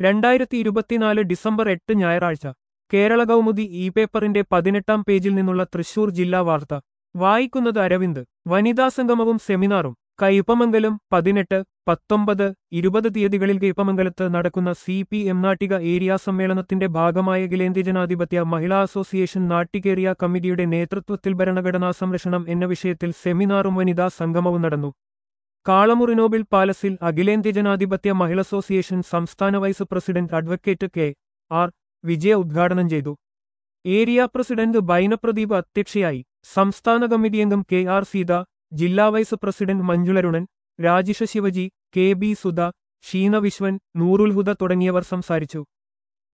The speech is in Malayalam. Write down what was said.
രണ്ടായിരത്തി ഇരുപത്തിനാല് ഡിസംബർ എട്ട് ഞായറാഴ്ച കേരള കൗമുദി ഇ പേപ്പറിന്റെ പതിനെട്ടാം പേജിൽ നിന്നുള്ള തൃശൂർ ജില്ലാ വാർത്ത വായിക്കുന്നത് അരവിന്ദ് വനിതാ സംഗമവും സെമിനാറും കയ്പമംഗലം പതിനെട്ട് പത്തൊമ്പത് ഇരുപത് തീയതികളിൽ കയ്പമംഗലത്ത് നടക്കുന്ന C P M Nattika area സമ്മേളനത്തിന്റെ ഭാഗമായ അഖിലേന്ത്യ ജനാധിപത്യ മഹിളാ അസോസിയേഷൻ നാട്ടികേറിയ കമ്മിറ്റിയുടെ നേതൃത്വത്തിൽ ഭരണഘടനാ സംരക്ഷണം എന്ന വിഷയത്തിൽ സെമിനാറും വനിതാ സംഗമവും നടന്നു കാളമുറിനോബിൾ പാലസിൽ അഖിലേന്ത്യ ജനാധിപത്യ മഹിള അസോസിയേഷൻ സംസ്ഥാന vice president advocate K R Vijaya ഉദ്ഘാടനം ചെയ്തു ഏരിയ പ്രസിഡന്റ് ബൈനപ്രദീപ് അധ്യക്ഷയായി സംസ്ഥാന കമ്മിറ്റി അംഗം കെ ആർ സീത ജില്ലാ വൈസ് പ്രസിഡന്റ് മഞ്ജുളരുണൻ രാജിഷ ശിവജി കെ ബി സുധ ഷീന വിശ്വൻ നൂറുൽ ഹുദ തുടങ്ങിയവർ സംസാരിച്ചു